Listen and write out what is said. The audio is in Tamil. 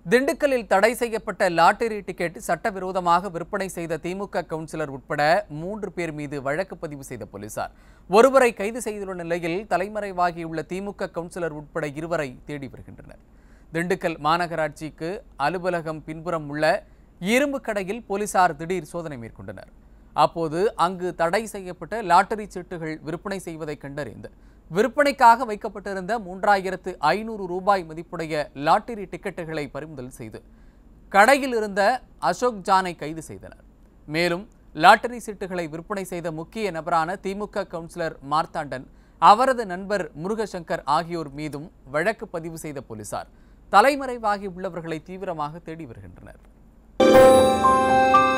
திண்டுக்கல்லில் தடை செய்யப்பட்ட லாட்டரி டிக்கெட் சட்டவிரோதமாக விற்பனை செய்த திமுக கவுன்சிலர் உட்பட மூன்று பேர் மீது வழக்கு பதிவு செய்த போலீசார் ஒருவரை கைது செய்துள்ள நிலையில் தலைமறைவாகியுள்ள திமுக கவுன்சிலர் உட்பட இருவரை தேடி வருகின்றனர் திண்டுக்கல் மாநகராட்சிக்கு அலுவலகம் பின்புறம் உள்ள இரும்பு கடையில் போலீசார் திடீர் சோதனை மேற்கொண்டனர் அப்போது அங்கு தடை செய்யப்பட்ட லாட்டரி சீட்டுகள் விற்பனை செய்வதை கண்டறிந்து விற்பனைக்காக வைக்கப்பட்டிருந்த மூன்றாயிரத்து ஐநூறு ரூபாய் மதிப்புடைய லாட்டரி டிக்கெட்டுகளை பறிமுதல் செய்து கடையில் இருந்த அசோக் ஜானை கைது செய்தனர் மேலும் லாட்டரி சீட்டுகளை விற்பனை செய்த முக்கிய நபரான திமுக கவுன்சிலர் மார்த்தாண்டன் அவரது நண்பர் முருகசங்கர் ஆகியோர் மீதும் வழக்கு பதிவு செய்த போலீசார் தலைமறைவாகி உள்ளவர்களை தீவிரமாக தேடி வருகின்றனர்